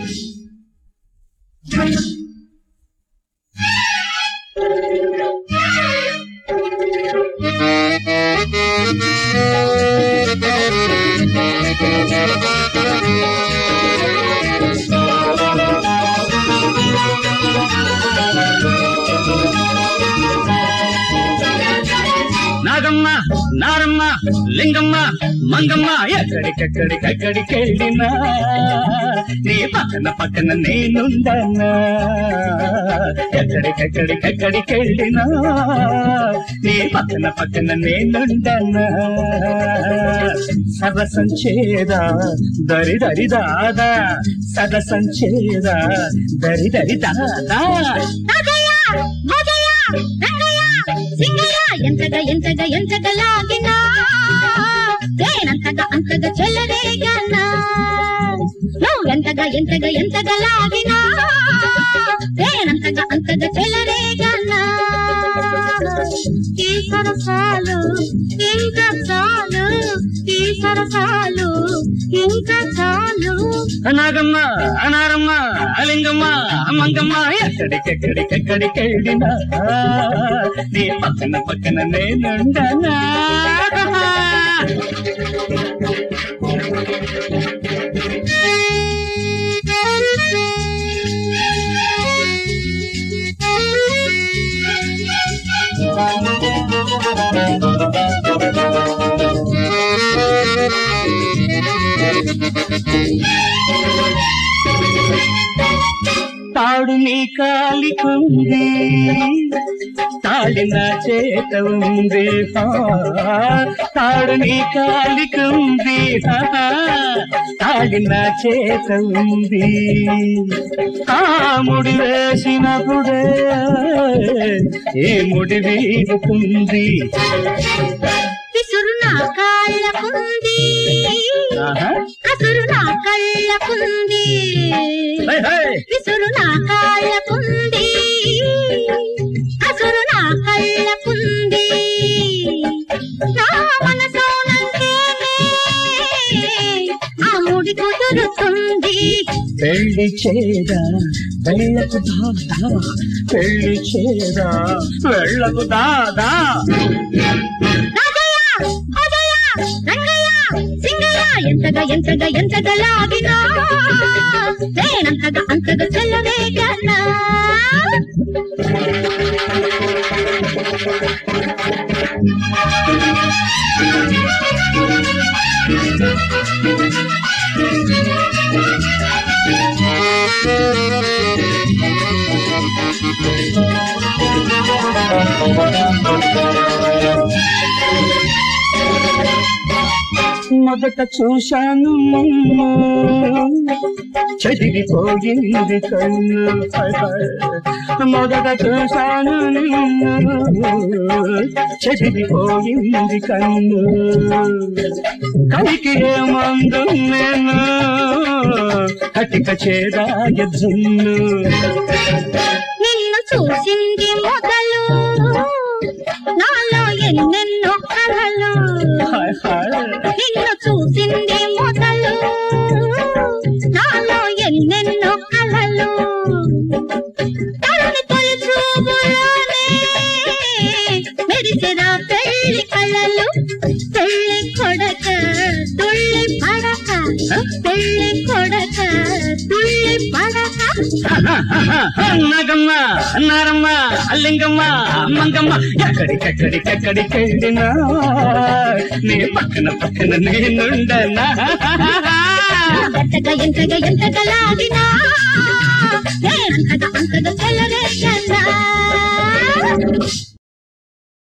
నాగమ్మ నారమ్మ లింగమ్మ మంగమ్మ ఎక్కడికెక్కడికెక్కడికెళ్ళినా నీ పక్కన పక్కన నేనుండనా ఎక్కడికెక్కడికెక్కడికెళ్ళినా నీ పక్కన పక్కన నేనుండనా సరసంచేదా దరి దరి దాదా సరసంచేదా దరి దరి దాదా అగయ్య, మగయ్య, రంగయ్య, సింగయ్య, ఎంతగా ఎంతగా ఎంతగా లాగినా నేనంతగా అంతగా చెల్లరేగనా నువ్వు ఎంతగా ఎంతగా ఎంతగా లాగినా నేనంతగా అంతగా చెల్లరేగనా ఈ సరసాలు ఇంకా చాలు ఈ సరసాలు ఇంకా చాలు నాగమ్మ అనారమ్మ అలింగమ్మ మంగమ్మ ఎక్కడికెక్కడికెక్కడికెళ్ళినా నీ పక్కన పక్కన నేనుండనా తాడు నీ కాలికుంది తాడి నా చేత ఉంది హా. తాడు నీ కాలికుంది హా. తాడి నా చేత ఉంది ఆ ముడి వేసినప్పుడే ఏ ముడి వీడుతుంది విసురు నా కాళ్ళకుంది ఆహా. కసురు నా కళ్ళకుంది హై, హై. విసురు నా కాళ్ళకుంది కసురు నా కళ్ళకుంది నా మనసోనంటేనే ఆ ముడి కుదురుతుంది పెళ్లి చేదా వెళ్ళకు దాదా పెళ్లి చేదా వెళ్ళకు దాదా రాజయ్య, భోజయ్య, రంగయ్య, సింగయ్య, ఎంతగా ఎంతగా ఎంతగా లాగినా నేనంతగా అంతగా చెల్లవే కన్నా మొదట చూశాను నిన్ను చెదిరిపోయింది కన్ను హై, హై. మొదట చూశాను నిన్ను చెదిరిపోయింది కన్ను కడికి ఏమందు నేను కటిక చేదాయ జున్ను నిన్ను చూసింది మొదలు నాలో ఎన్నెన్నో కలలు హాయ్ హాయ్ నిన్ను చూసింది మొదలు నాలో ఎన్నెన్నో కలలు తరుణి తొలి చూపులోనే మెరిసిన పెళ్లి కళలు పెళ్లి కొడక తుళ్ళి పడక పెళ్లి కొడక తుళ్ళి పడక నాగమ్మ నారమ్మ అల్లింగమ్మ మంగమ్మ ఎక్కడికెక్కడికెక్కడికెళ్ళినా నీ పక్కన పక్కన నేనుండనా ఎంతగా ఎంతగా ఎంతగా లాగినా నేనంతగా అంతగా చెల్లరేగన్నా